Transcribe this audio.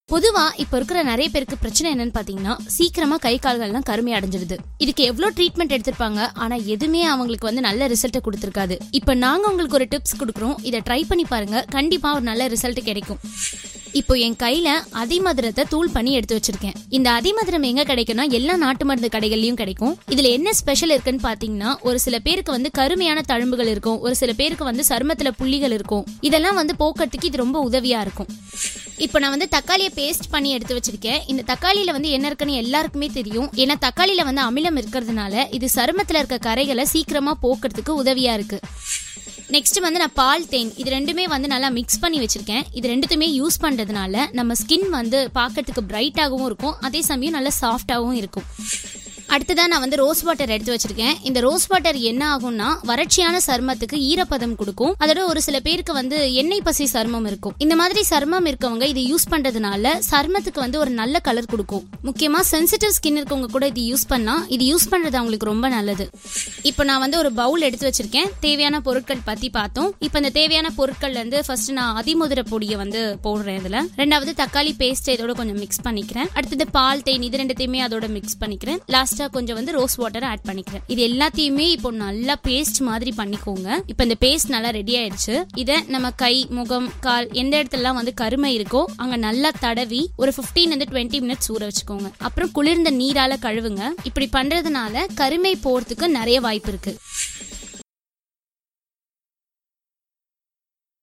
பொதுவா இப்ப இருக்கிற நிறைய பேருக்கு பிரச்சனை என்னன்னு பாத்தீங்கன்னா சீக்கிரமா கை கால்கள்லாம் கருமை அடைஞ்சிருது இதுக்கு எவ்வளவு ட்ரீட்மெண்ட் எடுத்திருப்பாங்க ஆனா எதுவுமே அவங்களுக்கு வந்து நல்ல ரிசல்ட் கொடுத்திருக்காது இப்ப நாங்க உங்களுக்கு ஒரு டிப்ஸ் கொடுக்குறோம் இதை ட்ரை பண்ணி பாருங்க கண்டிப்பா ஒரு நல்ல ரிசல்ட் கிடைக்கும் இப்போ என் கையில அதிமதுரத்தை தூள் பண்ணி எடுத்து வச்சிருக்கேன் இந்த அதிமதுரம் எங்க கிடைக்கும்னா எல்லா நாட்டு மருந்து கடைகள்லயும் கிடைக்கும் இதுல என்ன ஸ்பெஷல் இருக்குன்னு பாத்தீங்கன்னா ஒரு சில பேருக்கு வந்து கருமையான தழும்புகள் இருக்கும் ஒரு சில பேருக்கு வந்து சருமத்துல புள்ளிகள் இருக்கும் இதெல்லாம் வந்து போக்குறதுக்கு இது ரொம்ப உதவியா இருக்கும் இப்போ நான் வந்து தக்காளியை பேஸ்ட் பண்ணி எடுத்து வச்சிருக்கேன் இந்த தக்காளியில வந்து என்ன இருக்குன்னு எல்லாருக்குமே தெரியும் ஏன்னா தக்காளியில வந்து அமிலம் இருக்கிறதுனால இது சருமத்துல இருக்க கரைகளை சீக்கிரமா போக்குறதுக்கு உதவியா இருக்கு நெக்ஸ்ட் வந்து நான் பால் தேன் இது ரெண்டுமே வந்து நல்லா மிக்ஸ் பண்ணி வச்சிருக்கேன் இது ரெண்டுத்துமே யூஸ் பண்றதுனால நம்ம ஸ்கின் வந்து பார்க்கறதுக்கு பிரைட்டாகவும் இருக்கும் அதே சமயம் நல்லா சாஃப்டாகவும் இருக்கும் அடுத்ததா நான் வந்து ரோஸ் வாட்டர் எடுத்து வச்சிருக்கேன் இந்த ரோஸ் வாட்டர் என்ன ஆகும்னா வறட்சியான சருமத்துக்கு ஈரப்பதம் கொடுக்கும் அதோட ஒரு சில பேருக்கு வந்து எண்ணெய் பசி சருமம் இருக்கும் இந்த மாதிரி சருமம் இருக்கவங்க இதை யூஸ் பண்றதுனால சருமத்துக்கு வந்து ஒரு நல்ல கலர் கொடுக்கும் முக்கியமா சென்சிட்டிவ் ஸ்கின் இருக்கவங்க கூட இது யூஸ் பண்ணா இது யூஸ் பண்றது அவங்களுக்கு ரொம்ப நல்லது இப்போ நான் வந்து ஒரு பவுல் எடுத்து வச்சிருக்கேன் தேவையான பொருட்கள் பத்தி பார்த்தோம் இப்போ இந்த தேவையான பொருட்கள்ல இருந்து ஃபர்ஸ்ட் நான் அதிமுதிர பொடியை வந்து போடுறேன் இதுல ரெண்டாவது தக்காளி பேஸ்ட் இதோட கொஞ்சம் மிக்ஸ் பண்ணிக்கிறேன் அடுத்தது பால் தேன் இது ரெண்டுத்தையுமே அதோட மிக்ஸ் பண்ணிக்கிறேன் லாஸ்டா கொஞ்சம் வந்து ரோஸ் வாட்டர் ஆட் பண்ணிக்கிறேன் இது எல்லாத்தையுமே இப்போ நல்லா பேஸ்ட் மாதிரி பண்ணிக்கோங்க இப்போ இந்த பேஸ்ட் நல்லா ரெடி ஆயிடுச்சு இதை நம்ம கை முகம் கால் எந்த இடத்துலலாம் வந்து கருமை இருக்கோ அங்க நல்லா தடவி ஒரு 15 இருந்து டுவெண்ட்டி மினிட்ஸ் ஊற வச்சுக்கோங்க அப்புறம் குளிர்ந்த நீரால கழுவுங்க இப்படி பண்றதுனால கருமை போறதுக்கு நிறைய வாய்ப்பு இருக்கு